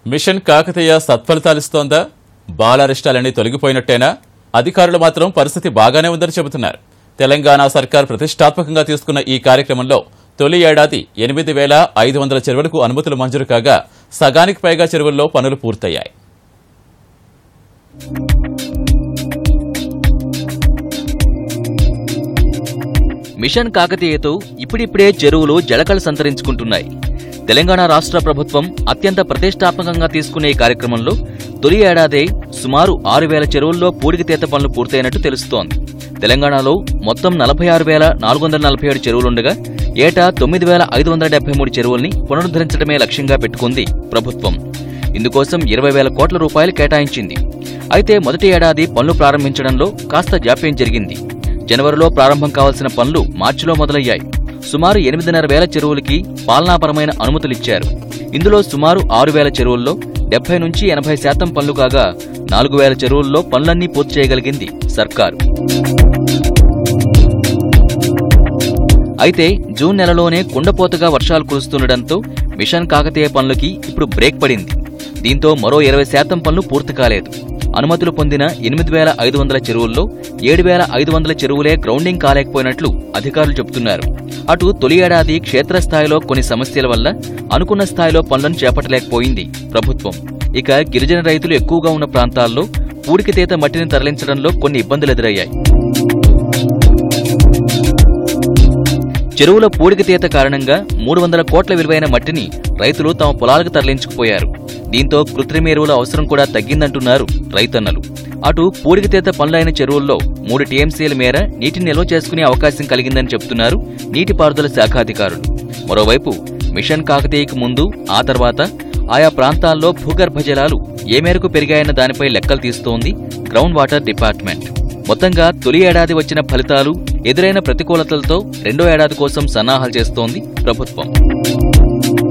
machine Kakatiya సత్ఫలితాలిస్తోందా బాలారిష్టాలన్నీ తొలగిపోయినట్టేనా అధికారులు మాత్రం పరిస్థితి బాగానే ఉందని చెబుతున్నారు తెలంగాణ సర్కార్ ప్రతిష్టాత్మకంగా తీసుకున్న ఈ కార్యక్రమంలో తొలి ఏడాది ఎనిమిది వేల ఐదు వందల చెరువులకు అనుమతులు మంజూరు కాగా సగానికి పైగా చెరువుల్లో పనులు పూర్తయ్యాయి మిషన్ కాకతీయతో ఇప్పుడిప్పుడే చెరువులు జలకళ సంతరించుకుంటున్నాయి తెలంగాణ రాష్ట్ర ప్రభుత్వం అత్యంత ప్రతిష్టాత్మకంగా తీసుకునే ఈ కార్యక్రమంలో తొలి ఏడాదే సుమారు ఆరు వేల చెరువుల్లో పూడికతీత పనులు పూర్తయినట్టు తెలుస్తోంది తెలంగాణలో మొత్తం నలభై ఆరు వేల నాలుగు వందల నలభై ఏడు చెరువులుండగా ఏటా తొమ్మిది వేల ఐదు వందల డెబ్బై మూడు చెరువుల్ని పునరుద్ధరించడమే లక్ష్యంగా పెట్టుకుంది ప్రభుత్వం ఇందుకోసం ఇరవై వేల కోట్ల రూపాయలు కేటాయించింది అయితే మొదటి ఏడాది పనులు ప్రారంభించడంలో కాస్త జాప్యం జరిగింది జనవరిలో ప్రారంభం కావాల్సిన పనులు మార్చిలో మొదలయ్యాయి సుమారు ఎనిమిదిన్నర వేల చెరువులకి పాలనాపరమైన అనుమతులిచ్చారు ఇందులో సుమారు ఆరు వేల చెరువుల్లో డెబ్బై నుంచి ఎనభై శాతం పనులు కాగా నాలుగు వేల చెరువుల్లో పనులన్నీ పూర్తి చేయగలిగింది సర్కారు అయితే జూన్ నెలలోనే కుండపోతగా వర్షాలు కురుస్తుండటంతో మిషన్ కాకతీయ పనులకి ఇప్పుడు బ్రేక్ పడింది దీంతో మరో ఇరవై శాతం పనులు పూర్తి కాలేదు అనుమతులు పొందిన ఎనిమిది వేల ఐదు వందల చెరువుల్లో ఏడు వేల ఐదు వందల చెరువులే గ్రౌండింగ్ కాలేకపోయినట్లు అధికారులు చెబుతున్నారు అటు తొలి ఏడాది క్షేత్రస్థాయిలో కొన్ని సమస్యల వల్ల అనుకున్న స్థాయిలో పనులను చేపట్టలేకపోయింది ప్రభుత్వం ఇక గిరిజన రైతులు ఎక్కువగా ఉన్న ప్రాంతాల్లో పూడికితీత మట్టిని తరలించడంలో కొన్ని ఇబ్బందులు ఎదురయ్యాయి చెరువుల పూడికతీత కారణంగా మూడు వందల కోట్ల విలువైన మట్టిని రైతులు తమ పొలాలకు తరలించుకుపోయారు దీంతో కృత్రిమ ఎరువుల అవసరం కూడా తగ్గిందంటున్నారు రైతన్నలు అటు పూడికతీత పనులైన చెరువుల్లో మూడు టీఎంసీల మేర నీటిని నిల్వ చేసుకునే అవకాశం కలిగిందని చెబుతున్నారు నీటిపారుదల శాఖాధికారులు మరోవైపు మిషన్ కాకతీయకు ముందు ఆ తర్వాత ఆయా ప్రాంతాల్లో భూగర్భ జలాలు ఏ మేరకు పెరిగాయన్న దానిపై లెక్కలు తీస్తోంది గ్రౌండ్ వాటర్ డిపార్ట్మెంట్ మొత్తంగా తొలి ఏడాది వచ్చిన ఫలితాలు ఎదురైన ప్రతికూలతలతో రెండో ఏడాది కోసం సన్నాహాలు చేస్తోంది ప్రభుత్వం